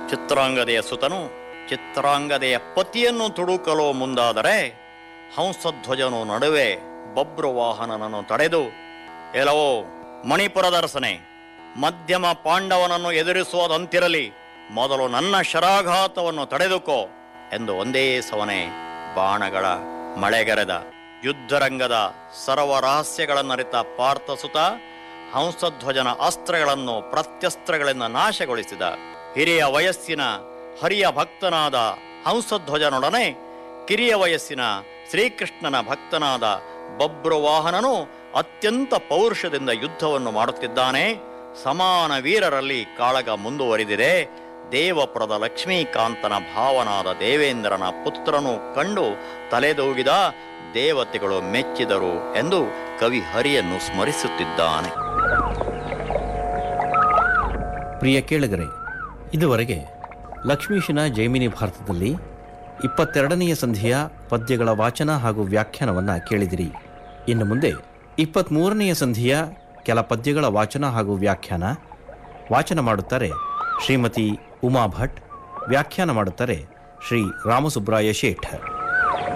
ಚಿತ್ರಾಂಗದೆಯ ಸುತನು ಚಿತ್ರಾಂಗದೆಯ ಪತಿಯನ್ನು ತುಡುಕಲು ಮುಂದಾದರೆ ಹಂಸಧ್ವಜನು ನಡುವೆ ಬಬ್ರುವಾಹನನನ್ನು ತಡೆದು ಎಲ್ಲವೋ ಮಣಿಪುರದರಸನೆ ಮಧ್ಯಮ ಪಾಂಡವನನ್ನು ಎದುರಿಸುವುದಂತಿರಲಿ ಮೊದಲು ನನ್ನ ಶರಾಘಾತವನ್ನು ತಡೆದುಕೋ ಎಂದು ಒಂದೇ ಸವನೆ ಬಾಣಗಳ ಮಳೆಗರೆದ ಯುದ್ಧರಂಗದ ಸರ್ವ ರಹಸ್ಯಗಳನ್ನರಿತ ಪಾರ್ಥಸುತ ಹಂಸಧ್ವಜನ ಅಸ್ತ್ರಗಳನ್ನು ಪ್ರತ್ಯಸ್ತ್ರಗಳಿಂದ ನಾಶಗೊಳಿಸಿದ ಹಿರಿಯ ವಯಸ್ಸಿನ ಹರಿಯ ಭಕ್ತನಾದ ಹಂಸಧ್ವಜನೊಡನೆ ಕಿರಿಯ ವಯಸ್ಸಿನ ಶ್ರೀಕೃಷ್ಣನ ಭಕ್ತನಾದ ಬಬ್ರುವಾಹನನು ಅತ್ಯಂತ ಪೌರುಷದಿಂದ ಯುದ್ಧವನ್ನು ಮಾಡುತ್ತಿದ್ದಾನೆ ಸಮಾನ ವೀರರಲ್ಲಿ ಕಾಳಗ ಮುಂದುವರಿದಿದೆ ದೇವಪುರದ ಲಕ್ಷ್ಮೀಕಾಂತನ ಭಾವನಾದ ದೇವೇಂದ್ರನ ಪುತ್ರನು ಕಂಡು ತಲೆದೂಗಿದ ದೇವತೆಗಳು ಮೆಚ್ಚಿದರು ಎಂದು ಕವಿ ಹರಿಯನ್ನು ಸ್ಮರಿಸುತ್ತಿದ್ದಾನೆ ಪ್ರಿಯ ಕೇಳಿಗರೆ ಇದುವರೆಗೆ ಲಕ್ಷ್ಮೀಶನ ಜೈಮಿನಿ ಭಾರತದಲ್ಲಿ ಇಪ್ಪತ್ತೆರಡನೆಯ ಸಂಧಿಯ ಪದ್ಯಗಳ ವಾಚನ ಹಾಗೂ ವ್ಯಾಖ್ಯಾನವನ್ನು ಕೇಳಿದಿರಿ ಇನ್ನು ಮುಂದೆ ಇಪ್ಪತ್ತ್ಮೂರನೆಯ ಸಂಧಿಯ ಕೆಲ ಪದ್ಯಗಳ ವಾಚನ ಹಾಗೂ ವ್ಯಾಖ್ಯಾನ ವಾಚನ ಮಾಡುತ್ತಾರೆ ಶ್ರೀಮತಿ ಉಮಾ ಭಟ್ ವ್ಯಾಖ್ಯಾನ ಮಾಡುತ್ತಾರೆ ಶ್ರೀ ರಾಮಸುಬ್ರಾಯ ಶೇಠ್